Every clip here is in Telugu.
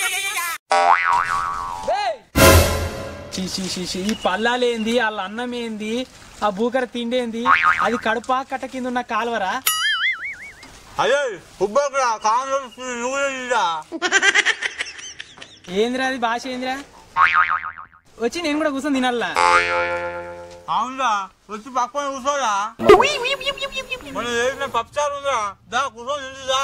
చి చి చి చి. ఈ పల్లాలేంది వాళ్ళ అన్నం ఏంది ఆ బూకర తిండి ఏంది అది కడుపా కట్ట కింద ఉన్న కాలువరా అదే ఉబ్బకురా కాంగ్రెస్ నువ్వు ఇదా ఏందిరా అది భాష ఏందిరా వచ్చి నేను కూడా కూర్చొని తినాలా అవునా వచ్చి పక్కన కూర్చోరా మనం చేసిన పప్పుచారు ఉందా దా కూర్చొని తింటుదా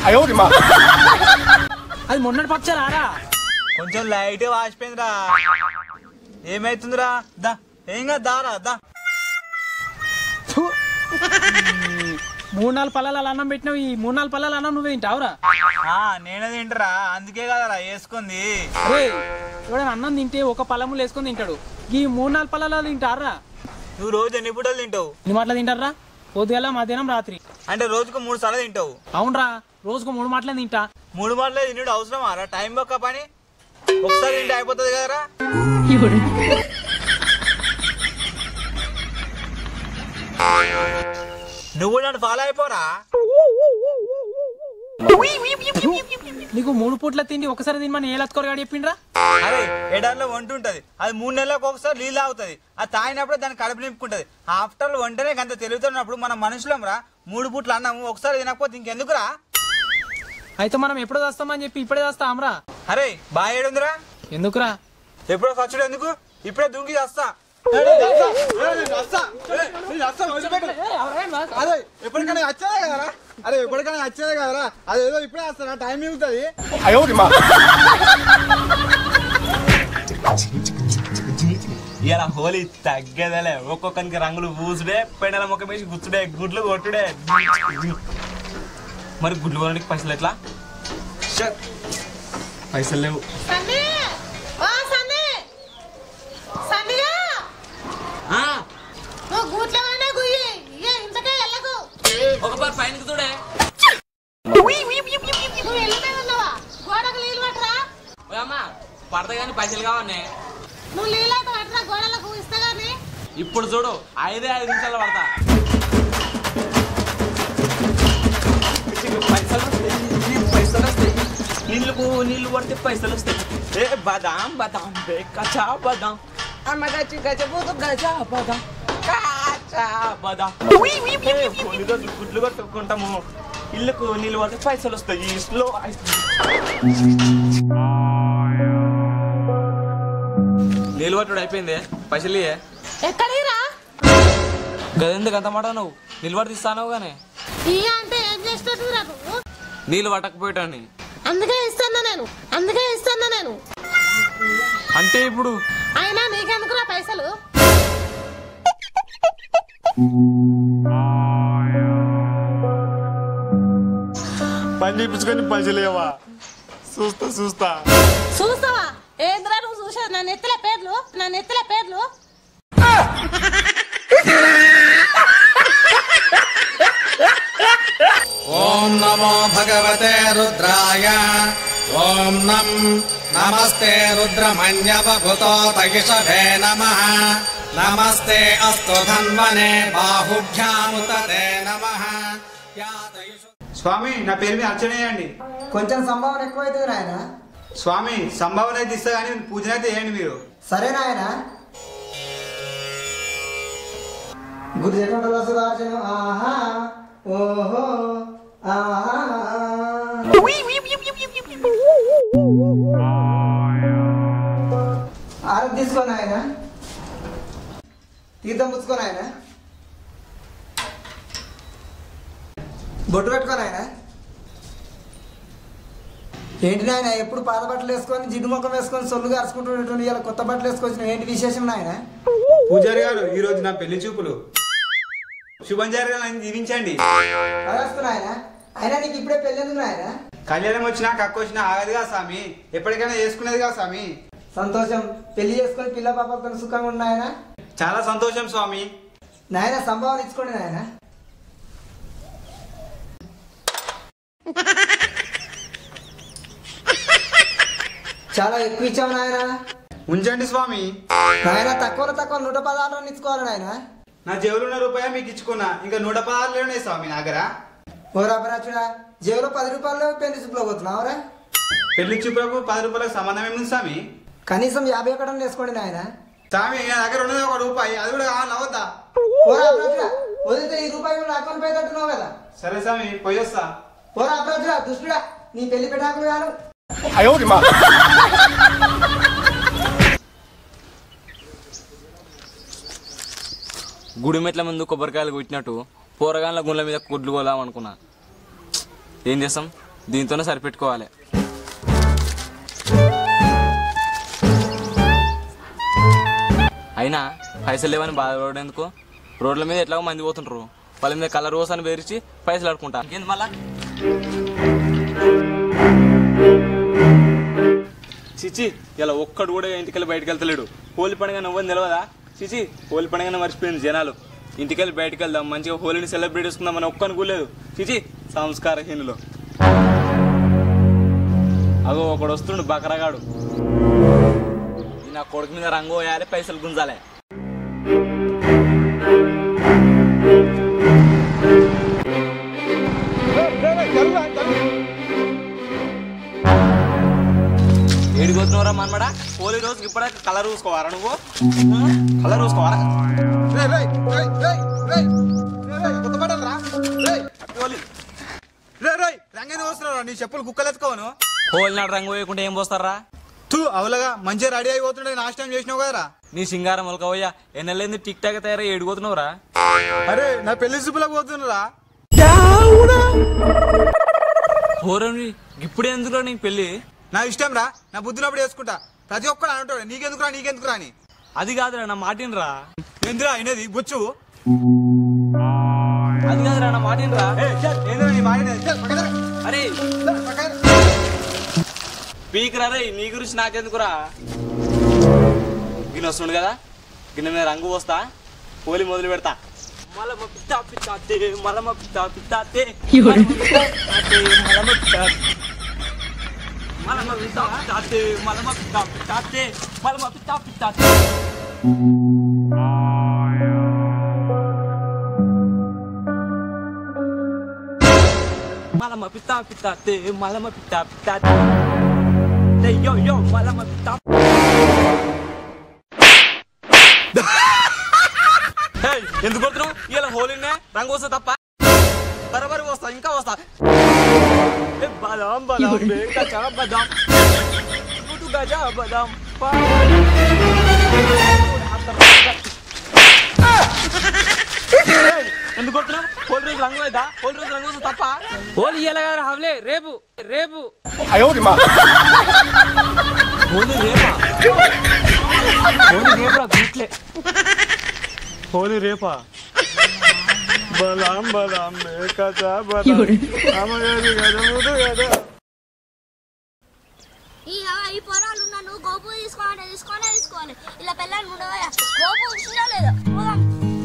అది మొన్నటి పచ్చారా కొంచెం లైట్ వాసిపోయిందిరా ఏమైతుందిరా దా ఏం కాదు దారా దా మూడు నాలుగు పళ్ళాలు అలా అన్నం పెట్టినావు ఈ మూడు నాలుగు పళ్ళాలు అన్నం నువ్వే తింటావురా ఆ, నేనే తింటరా అందుకే కదరా వేసుకుంది అరే ఎవడైనా అన్నం తింటే ఒక పళ్ళములు వేసుకొని తింటాడు ఈ మూడు నాలుగు పళ్ళాలు తింటారా నువ్వు రోజు ఎన్ని పూటలు తింటావు ఎన్ని మాటలు తింటారా పొద్దుగల మధ్యాహ్నం రాత్రి అంటే రోజుకు మూడు సార్లు తింటావు అవునరా రోజుకు మూడు మాటలే తింటా మూడు మాటలే తినడు అవసరమా రా టైం ఒక్క పని ఒకసారి తింటే అయిపోతుంది కదరా నువ్వు నన్ను ఫాలో అయిపోరా నీకు మూడు పూట్ల తిండి ఒకసారి తినమని ఏ లత్కోరగాడు చెప్పిండ్రా అరే ఎడారిలో వంట ఉంటది అది మూడు నెలలకు ఒకసారి నీళ్ళు ఆగుతుంది అది తాగినప్పుడు దాన్ని కడుపు నింపుకుంటది ఆఫ్టర్ వంటనే గంత తెలుగుతున్నప్పుడు మనం మనుషులం రా మూడు పూట్లు అన్నాము ఒకసారి తినకపోతే ఇంకెందుకురా అయితే మనం ఎప్పుడు వస్తామని చెప్పి ఇప్పుడే వస్తాంరా అరే బాగా ఏడుందిరా ఎందుకురా ఎప్పుడో సచ్చుడు ఎందుకు ఇప్పుడే దుంగి వస్తా అదే ఎప్పటికైనా వచ్చేదే కదరా అరే ఎప్పటికైనా వచ్చేదే కదరా అదేదో ఇప్పుడే వస్తారా టైం మిగులుతుంది ఇలా హోలీ తగ్గేదేలే ఒక్కొక్కరికి రంగులు పూసుడే పెండల ముఖం వేసి గుచ్చుడే గుడ్లు కొట్టుడే మరి గుడ్లు కొనడానికి పైసలు ఎట్లా ఛ, పైసలు లేవు సన్నీ ఓ సన్నీ సన్నీగా నువ్వు గూట్లో పడినా గుయ్యి ఇక ఇంతకే వెళ్ళకు ఒక పారి పైనకి చూడే నువ్వు వెళ్ళిపోయి ఉన్నావా గోడకు నీళ్ళు పట్టరా ఓ అమ్మ పడతా కానీ పైసలు కావన్నే నువ్వు నీళ్ళైతే పట్టరా గోడలకు ఇస్తా కానీ ఇప్పుడు చూడు ఐదే ఐదు నిమిషాలు పడతా పైసలు వస్తాయి పైసలు వస్తాయి నీళ్ళు నీళ్ళు పడితే పైసలు వస్తాయి ఏ బదాం బదాం బే కచా బదాం అమ్మ గచ్చి గజబూదు గజా బదాం కాచా బదాం ఏ, పొలిగా గుడ్లు కట్టుకుంటాము ఇల్లుకు నీళ్ళు పడితే పైసలు వస్తాయి స్లో నీళ్ళు పట్టుడు అయిపోయింది పైసలు ఇయ్యే ఎక్కడిరా గదెందుకు అంత మాట నువ్వు నిలబడి తీస్తానవు గానే ఇయ్య అంటే ఏం చేస్తున్నా నువ్వు నీళ్ళు పట్టకపోయేటాన్ని అందుకే ఇస్తాను నేను అందుకే ఇస్తాను నేను అంటే ఇప్పుడు అయినా నీకెందుకురా పైసలు పని చేయించుకొని పైసలు లేవా చూస్తా చూస్తా చూస్తావా ఏంద్రా నువ్వు చూసావు నా నెత్తిల పేర్లు నా నెత్తిల పేర్లు ఓం నమో భగవతే రుద్రాయ ఓం నం నమస్తే రుద్రమణ్యవభుతో తగిషభే నమ నమస్తే అస్తు ధన్వనే బాహుభ్యాముతే నమ స్వామి నా పేరు మీద అర్చన చేయండి కొంచెం సంభావన ఎక్కువైతుంది నాయన స్వామి సంభావన అయితే ఇస్తా కానీ పూజన అయితే చేయండి మీరు సరే నాయన గురు జగన్ సురార్చన ఆహా ఓహో ఆహా ఆరోగ్య తీసుకో నాయన తీర్థం పుచ్చుకో నాయన బొట్టు పెట్టుకో నాయన ఏంటి నాయన ఎప్పుడు పాత బట్టలు వేసుకొని జిడ్డు ముఖం వేసుకొని సొల్లు గారుచుకుంటున్నటువంటి ఇలా కొత్త బట్టలు వేసుకొచ్చిన ఏంటి విశేషం నాయన పూజారి గారు ఈ రోజు నా పెళ్లి చూపులు శుభం జరగాలని దీవించండి అదేస్తు నాయన అయినా నీకు ఇప్పుడే పెళ్ళెందుకు నాయన కళ్యాణం వచ్చినా కక్క వచ్చినా ఆగదుగా స్వామి ఎప్పటికైనా చేసుకునేదిగా స్వామి సంతోషం పెళ్లి చేసుకొని పిల్ల పాపలతో సుఖంగా ఉన్న నాయన చాలా సంతోషం స్వామి నాయన సంభావన ఇచ్చుకోండి నాయన చాలా ఎక్కువ ఇచ్చావు నాయన ఉంచండి స్వామి నాయన తక్కువ తక్కువ నూట పదహారు ఇచ్చుకోవాలి నాయన నా జేబులో ఉన్న రూపాయ మీకు ఇచ్చుకున్నా ఇంకా నూట పదహారులు ఉన్నాయి స్వామి నా దగ్గర ఓ రబ్బరాచుడా జేబులో పది రూపాయలు పెళ్లి చూపులో పోతున్నావురా పెళ్లి చూపులకు పది రూపాయలకు సంబంధం ఏముంది స్వామి కనీసం యాభై ఒకటం వేసుకోండి నాయన స్వామి నా దగ్గర ఉన్నది ఒక రూపాయి అది కూడా కావాలి అవద్దా పోరా అప్రోచ్రా వదిలితే ఈ రూపాయి కూడా అకౌంట్ పై తట్టున్నావు కదా సరే స్వామి పోయొస్తా పోరా అప్రోచ్రా దుష్టుడా నీ పెళ్లి పెట్టాకులు గాను గుడి మెట్ల ముందు కొబ్బరికాయలు కొట్టినట్టు పోరగాన్ల గుండ్ల మీద కుడ్లు కొలాం అనుకున్నా ఏం చేస్తాం దీంతోనే సరిపెట్టుకోవాలి అయినా పైసలు లేవని బాధపడేందుకు రోడ్ల మీద ఎట్లాగో మంది పోతుంటారు వాళ్ళ మీద కలర్ రోస్ అని బెదిరించి పైసలు ఆడుకుంటా ఇంకేంది మళ్ళా చిచి ఇలా ఒక్కడు కూడా ఇంటికెళ్ళి బయటకు వెళ్తలేడు హోలీ పండుగ నువ్వని తెలియదా చిచి హోలీ పండుగ మర్చిపోయింది జనాలు ఇంటికెళ్ళి బయటకు వెళ్దాం మంచిగా హోలీని సెలబ్రేట్ చేసుకుందాం అని ఒక్కని కూలేదు చిచి సంస్కారహీనులు అగో ఒకడు వస్తుండు బకరగాడు ఈ నా కొడుకు మీద రంగు వేయాలి పైసలు గుంజాలి ఏడిపోతున్నావురా మనమడా హోలీ రోజుకి ఇప్పుడే కలర్ చూసుకోవారా నువ్వు కలర్ చూసుకోవారా హోలీ రంగేంద్ర వస్తున్నావు నీ చెప్పులు కుక్కలు ఎత్తుకోను హోలీ నాడు రంగు వేయకుంటే ఏం పోస్తారా తూ అవలగా మంచిగా రెడీ అయిపోతుండే నాశనం చేసినావు కదరా నీ సింగారం మొలకవయ్యా ఎన్నెళ్ళేంది టిక్ టాక్ తయారై ఏడిపోతున్నావురా అరే నా పెళ్లి చూపులకు పోతున్నారా హోరని ఇప్పుడే ఎందుకురా నీకు పెళ్ళి నా ఇష్టం రా నా బుద్ధినప్పుడు వేసుకుంటా ప్రతి ఒక్కడు అంటాడు నీకెందుకురా నీకెందుకురా అని అది కాదురా నా మాటినరా ఎందురా అయినది బొచ్చు అది కాదురా నా మాటినరా ఏంద్రా నీ మాట వినేది? చల్, పక్కన రా. అరే చల్, పక్కన రా. పీకరా రే నీ గురించి నాకెందుకురా గిన్నె వస్తుండు కదా గిన్నె మీద రంగు పోస్తా హోలీ మొదలు పెడతా మలమ పిత్తా పిత్తాతే మలమ పిత్తా పిత్తాతే మలమ పిత్తా పిత్తాతే, మలమ పిత్తా మలమ పిత్తా పిత్తాతే మలమ పిత్తా పిత్తాతే మలమ పిత్తా పిత్తాతే మలమ పిత్తా పిత్తాతే మలమ పిత్తా పిత్తాతే Hey, yo, yo, మలమ పిత్తా Hey, ఎందుకు కొడుతున్నావు ఇలా హోలీనే రంగు వస్తా తప్ప బరబరి వస్తా ఇంకా వస్తా ఏ బదాం బదాం బే కచా బదాం గుడు గజా బదాం పా ఏయ్, ఎందుకు కొడుతున్నావు హోలీ రోజు రంగు లేదా హోలీ రోజు రంగు వస్తా తప్ప హోలీ ఇలా హవలే రేపు రేపు హోలీ రేపా హోలీ రేపు రా గుట్లే హోలీ రేపా బలాం బలాం కచా బలాం అమ్మగారి గజ ముదు గజ ఈ ఈ పొరాలు నన్ను గోపు తీసుకోవాలంటే తీసుకోనే తీసుకోవాలి ఇలా పిల్లలు ఉండవా గోపు ఇచ్చినా లేదా పోదాం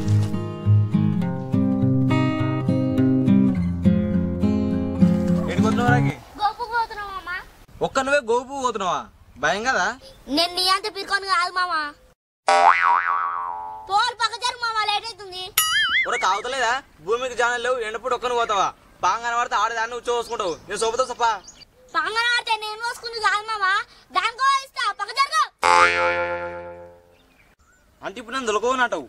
ఎడిపోతున్నావు గోపు పోతున్నాం మామ ఒక్క నువ్వే గోపు పోతున్నావా భయం కదా నేను నీ అంత పిరుకొని కాదు మామ పోలు పక్క జరుగు మామ లేట్ అవుతుంది ఒరే తాగుతలేదా భూమికి జానలు లేవు ఎండపూడి ఒక్కను పోతావా బాగా పడితే ఆడదాన్ని నువ్వు చూసుకుంటావు నేను సోపుతో సప్పా పంగన ఆడితే నేను మోసుకుంది కాదు మామ దానికో ఇస్తా పక్క జరుగు అంటే ఇప్పుడు నేను దొలకోనటవు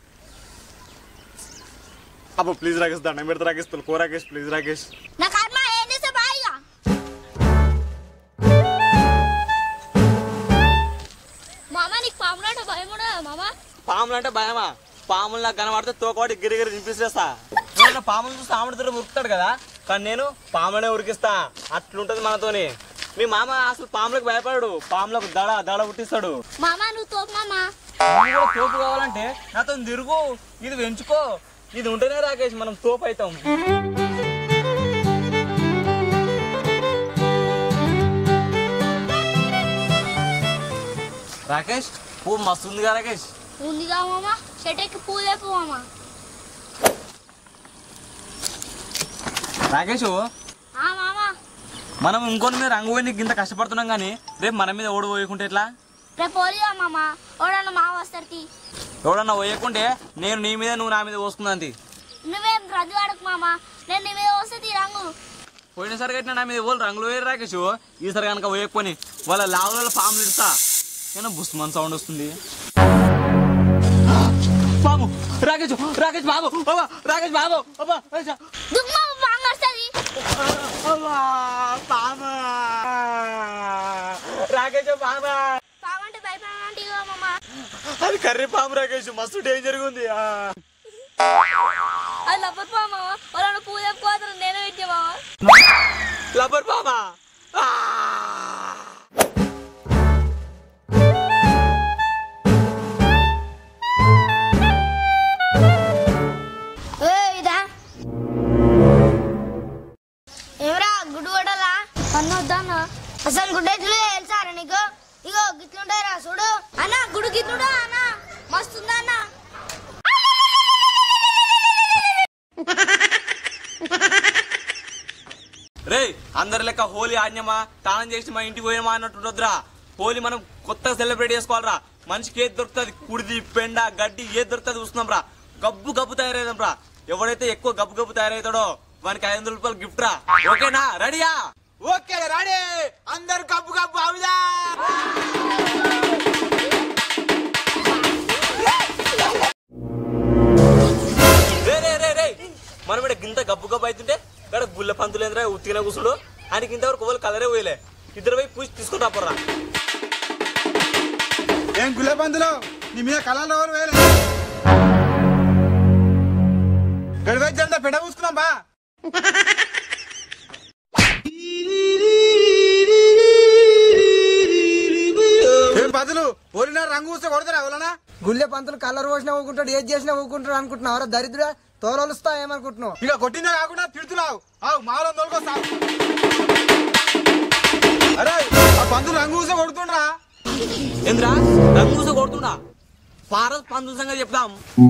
అబ్బో ప్లీజ్ రాకేష్ దండం పెడతా రాకేష్ తొలకో రాకేష్ ప్లీజ్ రాకేష్ నా కర్మ ఏం చేస్తే బాయిగా మామ నీకు పాములు అంటే భయం ఉండదా మామ పాములు అంటే భయమా పాములు నాకు కనబడితే తోకవాటి గిరిగిరి వినిపిస్తేస్తా ఎవరైనా పాములు చూస్తే ఆమెడితో ఉరుకుతాడు కదా కానీ నేను పాములనే ఉరికిస్తా అట్లుంటది మనతోని మీ మామ అసలు పాములకు భయపడడు పాములకు దడ దడ పుట్టిస్తాడు మామ నువ్వు తోపు మామ నువ్వు కూడా తోపు కావాలంటే నాతో తిరుగు ఇది పెంచుకో ఇది ఉంటేనే రాకేష్ మనం తోపు అవుతాం రాకేష్ పువ్వు మస్తు ఉందిగా రాకేష్ ఉందిగా మామ చెట్టుకి పూలేపు మామ రాకేష్ ఆ మామ మనం ఇంకొని మీద రంగు పోయి ఇంత కష్టపడుతున్నాం కానీ రేపు మన మీద ఓడి పోయకుంటే ఎట్లా రేపు పోలిగా మామ ఓడన్న మా వస్తారికి ఎవడన్నా పోయకుంటే నేను నీ మీద నువ్వు నా మీద పోసుకుందంతి నువ్వేం రంది వాడకు మామ నేను నీ మీద వస్తే రంగు పోయినసారి కట్టిన నా మీద ఎవరు రంగులు వేరు రాకేష్ ఈసారి కనుక వేయకపోని వాళ్ళ లావుల ఫామ్లు ఇస్తా ఏమన్నా బుస్మన్ సౌండ్ వస్తుంది బాబు రాకేష్ రాకేష్ బాబు అబ్బా రాకేష్ బాబు అబ్బా రాకేష్. దుమ్మ బాగా వస్తుంది అబ్బా, పాము. రాకేష్ బాబా పామంటే భయపడమంటే ఇగో మామ అది కర్రీ పాము రాకేష్ మస్తు డేంజర్ ఉంది ఆ. అది లబ్బర్ పా మామ వాళ్ళ పూజ చెప్పుకోవాలి నేను ఇచ్చే మామ లబ్బర్ పామా ఆ. ఏ ఇదా ఏమరా గుడ్డు కొట్టాలా అన్న వద్దన్న అసలు గుడ్డ ఎట్లు తెలుసారా నీకు ఇగో గిట్లుంటారా చూడు అన్న గుడు గిట్లుడా అన్న మస్తుందా అన్న రే అందరి లెక్క హోలీ ఆడినామా తానం చేసి మా ఇంటికి పోయినామా అన్నట్టు ఉండొద్దురా హోలీ మనం కొత్తగా సెలబ్రేట్ చేసుకోవాలరా మనిషికి ఏది దొరుకుతుంది కుడిది పెండ గడ్డి ఏది దొరుకుతుంది చూస్తున్నాం రా గబ్బు గబ్బు తయారైదాం రా ఎవడైతే ఎక్కువ గబ్బు గబ్బు తయారవుతాడో వానికి ఐదు వందల రూపాయలు గిఫ్ట్ రా ఓకేనా రెడీయా ఓకే రాడే అందరు కప్పు కప్పు అవుదా రే రే రే రే మనం ఇక్కడ గింత గబ్బు గబ్బు అవుతుంటే ఇక్కడ గుల్ల పంతులు ఏంద్రా ఉత్తిన కూసుడు ఆయనకి ఇంతవరకు వాళ్ళు కలరే పోయలే ఇద్దరు పోయి పూసి తీసుకుని రాపర్రా ఏం గుల్లబందులో నీ మీద కళలు ఎవరు వేయలే గడివైద్యంతా పెడ పూసుకున్నాం బా ఏం బదులు ఓరిన రంగు పూస్తే కొడతారా ఎవరన్నా గుళ్ళె పంతులు కలర్ పోసినా ఊకుంటాడు ఏది చేసినా ఊకుంటాడు అనుకుంటున్నావు దరిద్ర తోలొలుస్తా ఏమనుకుంటున్నావు ఇక కొట్టిందే కాకుండా తిడుతున్నావు ఆవు మాలో తోలుకొస్తావు అరే ఆ పందులు రంగు పూస్తే కొడుతుండ్రా ఏంద్రా రంగు చూసి కొడుతుండా పారస్ పంతుల సంగతి చెప్తాం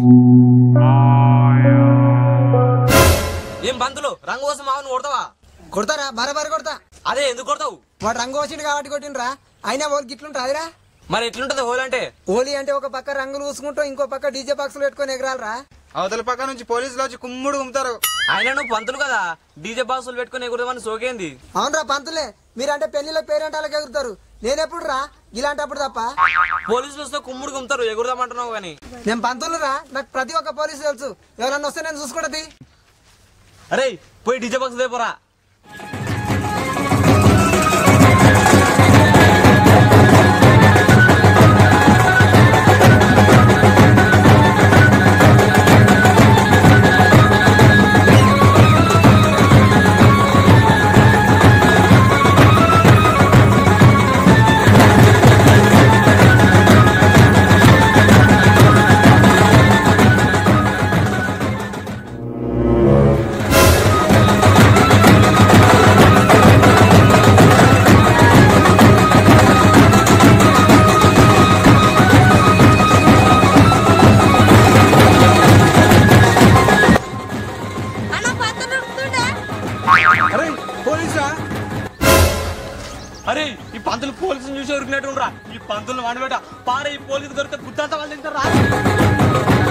ఏం పంతులు రంగు కోసం మావని కొడతావా కొడతారా బరబరి కొడతా అదే ఎందుకు కొడతావు వాడు రంగు వచ్చిండు కాబట్టి కొట్టిండ్రా అయినా వాళ్ళు గిట్లుంటాదిరా మరి ఎట్లుంటది హోల్ అంటే హోలీ అంటే ఒక పక్క రంగులు పూసుకుంటాం ఇంకో పక్క డీజే బాక్సులు పెట్టుకొని ఎగరాలరా అవతల పక్క నుంచి పోలీసులు వచ్చి కుమ్ముడు గుమ్తారు ఆయన నువ్వు పంతులు కదా డీజే బాక్సులు పెట్టుకుని ఎగురుదామని సోకేంది అవునరా పంతులే మీరంటే పెళ్లిలో పేరెంటాలకు ఎగురుతారు నేనెప్పుడు రా ఇలాంటప్పుడు తప్ప పోలీసులు వస్తే కుమ్ముడు గుమ్తారు ఎగురుదామంటున్నావు కానీ నేను పంతులు రా నాకు ప్రతి ఒక్క పోలీసు తెలుసు ఎవరన్నా వస్తే నేను చూసుకుంటది అరే పోయి డీజే బాక్స్ దేపోరా అన్న పత్తులు ఉడుకుతుండే అరే పోలీసురా అరే ఈ పంతులు పోలీసులు చూసి ఉరికినట్టు ఈ పంతులు వాడబెట్ట పారే ఈ పోలీసు దొరికితే గుద్దంతా వాళ్ళు తింటారా